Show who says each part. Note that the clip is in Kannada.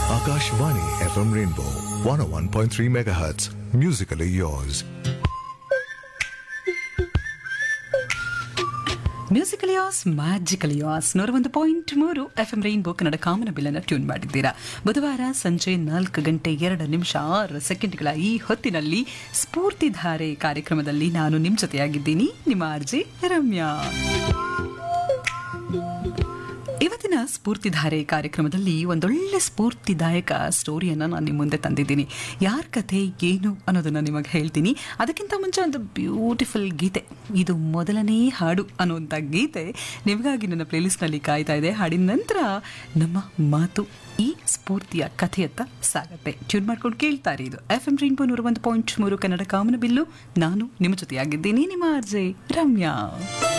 Speaker 1: Akashvani FM Rainbow 101.3 MHz. Musically yours.
Speaker 2: ಮ್ಯೂಸಿಕಲಿಯಾಸ್ ಮ್ಯಾಜಿಕಲಿಯಾಸ್ ನೂರ ಒಂದು ಪಾಯಿಂಟ್ ಮೂರು ಎಫ್ ಎಂ ರೈನ್ಬೋ ಕನ್ನಡ ಕಾಮನ ಬಿಲ್ಲನ್ನು ಟ್ಯೂನ್ ಮಾಡಿದ್ದೀರಾ ಬುಧವಾರ ಸಂಜೆ ನಾಲ್ಕು ಗಂಟೆ ಎರಡು ನಿಮಿಷ ಆರು ಸೆಕೆಂಡ್ಗಳ ಈ ಹೊತ್ತಿನಲ್ಲಿ ಸ್ಫೂರ್ತಿಧಾರೆ ಕಾರ್ಯಕ್ರಮದಲ್ಲಿ ನಾನು ನಿಮ್ಮ ಜೊತೆಯಾಗಿದ್ದೀನಿ ನಿಮ್ಮ ಆರ್ಜಿ ರಮ್ಯಾ ಇವತ್ತಿನ ಸ್ಫೂರ್ತಿಧಾರೆ ಕಾರ್ಯಕ್ರಮದಲ್ಲಿ ಒಂದೊಳ್ಳೆ ಸ್ಫೂರ್ತಿದಾಯಕ ಸ್ಟೋರಿಯನ್ನು ನಾನು ನಿಮ್ಮ ಮುಂದೆ ತಂದಿದ್ದೀನಿ ಯಾರ ಕಥೆ ಏನು ಅನ್ನೋದನ್ನು ನಿಮಗೆ ಹೇಳ್ತೀನಿ ಅದಕ್ಕಿಂತ ಮುಂಚೆ ಒಂದು ಬ್ಯೂಟಿಫುಲ್ ಗೀತೆ ಇದು ಮೊದಲನೇ ಹಾಡು ಅನ್ನುವಂಥ ಗೀತೆ ನಿಮಗಾಗಿ ನನ್ನ ಪ್ಲೇಲಿಸ್ಟ್ನಲ್ಲಿ ಕಾಯ್ತಾ ಇದೆ ಹಾಡಿನ ನಂತರ ನಮ್ಮ ಮಾತು ಈ ಸ್ಫೂರ್ತಿಯ ಕಥೆಯತ್ತ ಸಾಗತ್ತೆ ಟ್ಯೂನ್ ಮಾಡ್ಕೊಂಡು ಕೇಳ್ತಾರೆ ಇದು ಎಫ್ ಎಂ ರೈನ್ಬೋ ನೂರ ಒಂದು ಪಾಯಿಂಟ್ ಮೂರು ಕನ್ನಡ ಕಾಮನ ಬಿಲ್ಲು ನಾನು ನಿಮ್ಮ ಜೊತೆಯಾಗಿದ್ದೀನಿ ನಿಮ್ಮ ಆರ್ಜೆ ರಮ್ಯಾ